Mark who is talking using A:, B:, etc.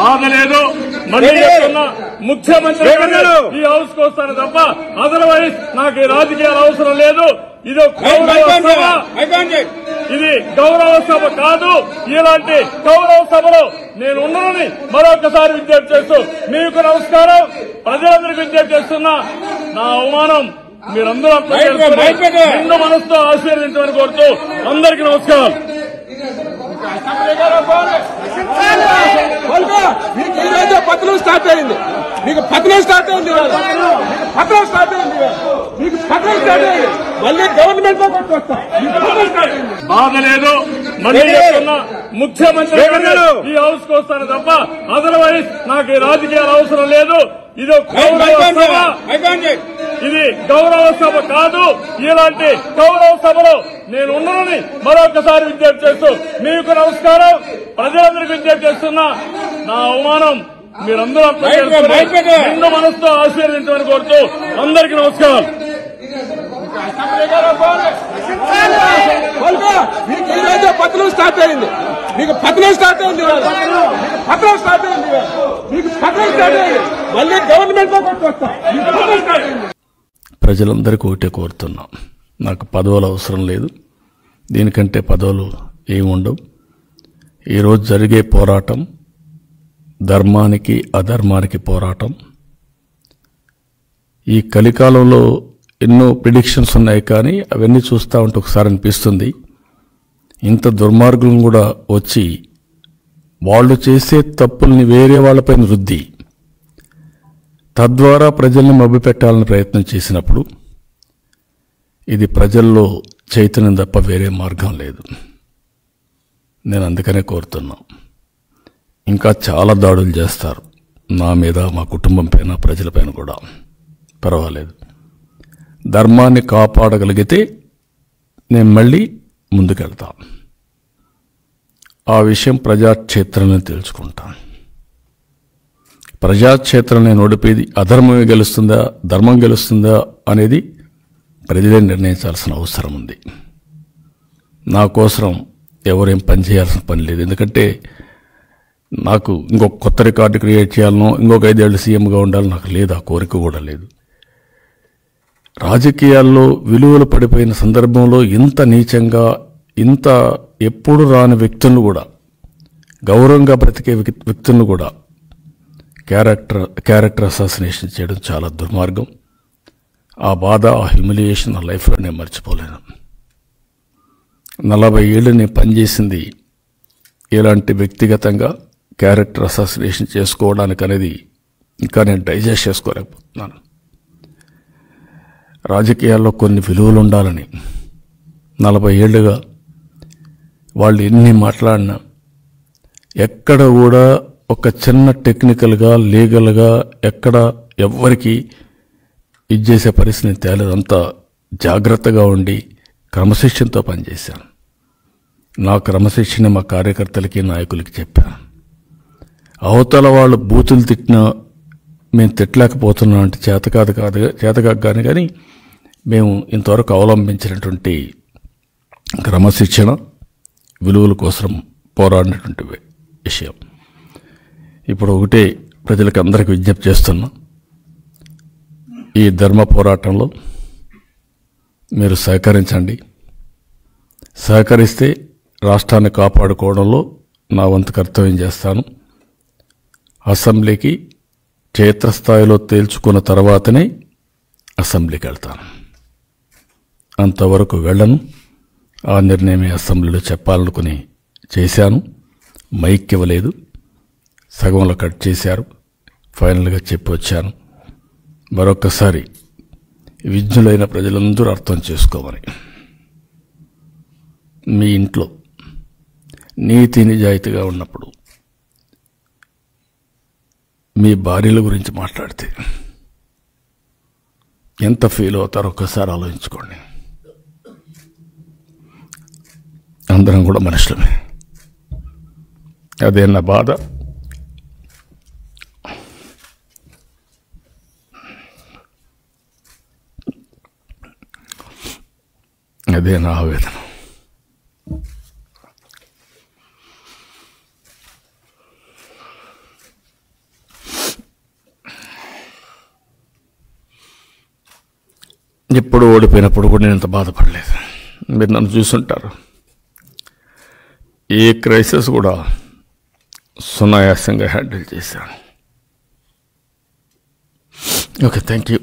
A: బాధ లేదు మళ్ళీ చెప్తున్నా ముఖ్యమంత్రి గారు ఈ హౌస్ కు వస్తాను తప్ప అదర్వైజ్ నాకు ఈ రాజకీయాలు అవసరం లేదు ఇది ఒక గౌరవ సభ ఇది గౌరవ సభ కాదు ఇలాంటి గౌరవ సభలో నేను ఉన్నానని మరొకసారి విజ్ఞప్తి చేస్తూ మీకు నమస్కారం ప్రజలందరికీ విజ్ఞప్తి చేస్తున్నా నా అవమానం మీరందరూ అర్థం చేసుకుని నిండు మనసుతో ఆశీర్వదించమని కోరుతూ అందరికీ నమస్కారం
B: వాళ్ళకు మీకు ఈ రోజే పత్రం స్టార్ట్ అయింది మీకు పత్రం స్టార్ట్ అయింది ఇవాళ. మీకు పత్రం స్టార్ట్ అయింది ఇవాళ. మీకు పత్రం స్టార్ట్ అయింది మళ్ళీ గవర్నమెంట్ లో కొట్టుకొస్తాం మీకు పత్రం స్టార్ట్ అయింది
A: బాధ లేదు మళ్ళీ చెప్తున్నా ముఖ్యమంత్రి గారు ఈ హౌస్ కు వస్తాను తప్ప అదర్వైజ్ నాకు ఈ రాజకీయాలు అవసరం లేదు ఇది ఒక గౌరవ సభ ఇది గౌరవ సభ కాదు ఇలాంటి గౌరవ సభలో నేను ఉన్నానని మరొకసారి విజ్ఞప్తి చేస్తూ మీకు నమస్కారం ప్రజలందరికీ విజ్ఞప్తి చేస్తున్నా నా అవమానం మీరందరూ అర్థం చేసుకుని నిండు మనసుతో ఆశీర్వదించమని కోరుతూ అందరికీ నమస్కారం
B: వాళ్ళకు మీకు ఈ రోజే పత్రం స్టార్ట్ అయింది మీకు పత్రం స్టార్ట్ అయింది ఇవాళ. మీకు పత్రం స్టార్ట్ అయింది ఇవాళ. మీకు పత్రం స్టార్ట్ అయింది మళ్ళీ గవర్నమెంట్ లో కొట్టుకొస్తాం మీకు పత్రం స్టార్ట్ అయింది
C: ప్రజలందరికీ ఒకటే కోరుతున్నాం నాకు పదవులు అవసరం లేదు దీనికంటే పదవులు ఏమి ఉండవు ఈరోజు జరిగే పోరాటం ధర్మానికి అధర్మానికి పోరాటం ఈ కలికాలంలో ఎన్నో ప్రిడిక్షన్స్ ఉన్నాయి కానీ అవన్నీ చూస్తూ ఉంటే ఒకసారి అనిపిస్తుంది ఇంత దుర్మార్గులను కూడా వచ్చి వాళ్ళు చేసే తప్పుల్ని వేరే వాళ్ళపైన రుద్ది తద్వారా ప్రజల్ని మభ్యపెట్టాలని ప్రయత్నం చేసినప్పుడు ఇది ప్రజల్లో చైతన్యం తప్ప వేరే మార్గం లేదు నేను అందుకనే కోరుతున్నా ఇంకా చాలా దాడులు చేస్తారు నా మీద మా కుటుంబం పైన ప్రజలపైన కూడా పర్వాలేదు ధర్మాన్ని కాపాడగలిగితే నేను మళ్ళీ ముందుకెళ్తా ఆ విషయం ప్రజాక్షేత్రంలో తెలుసుకుంటాను ప్రజాక్షేత్రం నేను ఓడిపోయేది అధర్మమే గెలుస్తుందా ధర్మం గెలుస్తుందా అనేది ప్రజలే నిర్ణయించాల్సిన అవసరం ఉంది నా కోసం ఎవరేం పని చేయాల్సిన పని లేదు ఎందుకంటే నాకు ఇంకొక కొత్త రికార్డు క్రియేట్ చేయాలనో ఇంకొక ఐదేళ్ళు సీఎంగా ఉండాలి నాకు లేదు ఆ కోరిక కూడా లేదు రాజకీయాల్లో విలువలు పడిపోయిన సందర్భంలో ఇంత నీచంగా ఇంత ఎప్పుడు రాని వ్యక్తులను కూడా గౌరవంగా బ్రతికే వ్యక్- వ్యక్తులను కూడా క్యారెక్టర్ క్యారెక్టర్ అసాసినేషన్ చేయడం చాలా దుర్మార్గం ఆ బాధ ఆ హ్యూమిలియేషన్ నా లైఫ్లో నేను మర్చిపోలేను నలభై ఏళ్ళు నేను పనిచేసింది ఇలాంటి వ్యక్తిగతంగా క్యారెక్టర్ అసాసినేషన్ చేసుకోవడానికి అనేది ఇంకా నేను డైజెస్ట్ చేసుకోలేకపోతున్నాను రాజకీయాల్లో కొన్ని విలువలు ఉండాలని నలభై ఏళ్ళుగా వాళ్ళు ఎన్ని మాట్లాడినా ఎక్కడ కూడా ఒక చిన్న టెక్నికల్గా లీగల్గా ఎక్కడ ఎవ్వరికి ఇది చేసే పరిస్థితి నేను తేలేదు అంత జాగ్రత్తగా ఉండి క్రమశిక్షణతో పనిచేశాను నా క్రమశిక్షణ మా కార్యకర్తలకి నాయకులకి చెప్పాను అవతల వాళ్ళు బూతులు తిట్టినా మేము తిట్టలేకపోతున్నాం అంటే చేత కాదు కాదు చేత కాదు కానీ కానీ మేము ఇంతవరకు అవలంబించినటువంటి క్రమశిక్షణ విలువల కోసం పోరాడినటువంటి వి- విషయం ఇప్పుడు ఒకటే ప్రజలకు అందరికీ విజ్ఞప్తి చేస్తున్నా ఈ ధర్మ పోరాటంలో మీరు సహకరించండి సహకరిస్తే రాష్ట్రాన్ని కాపాడుకోవడంలో నా వంతు కర్తవ్యం చేస్తాను అసెంబ్లీకి క్షేత్రస్థాయిలో తేల్చుకున్న తర్వాతనే అసెంబ్లీకి వెళ్తాను అంతవరకు వెళ్ళను ఆ నిర్ణయమే అసెంబ్లీలో చెప్పాలనుకుని చేశాను మైక్ ఇవ్వలేదు సగంలో కట్ చేశారు ఫైనల్గా చెప్పి వచ్చాను మరొక్కసారి విజ్ఞులైన ప్రజలందరూ అర్థం చేసుకోమని మీ ఇంట్లో నీతి నిజాయితీగా ఉన్నప్పుడు మీ భార్యల గురించి మాట్లాడితే ఎంత ఫీల్ అవుతారో ఒక్కసారి ఆలోచించుకోండి అందరం కూడా మనుషులమే అదే నా బాధ అదే నా ఆవేదన ఎప్పుడు ఓడిపోయినప్పుడు కూడా నేను ఇంత బాధపడలేదు మీరు నన్ను చూసుంటారు ఏ క్రైసిస్ కూడా సునాయాసంగా హ్యాండిల్ చేశాను ఓకే థ్యాంక్ యూ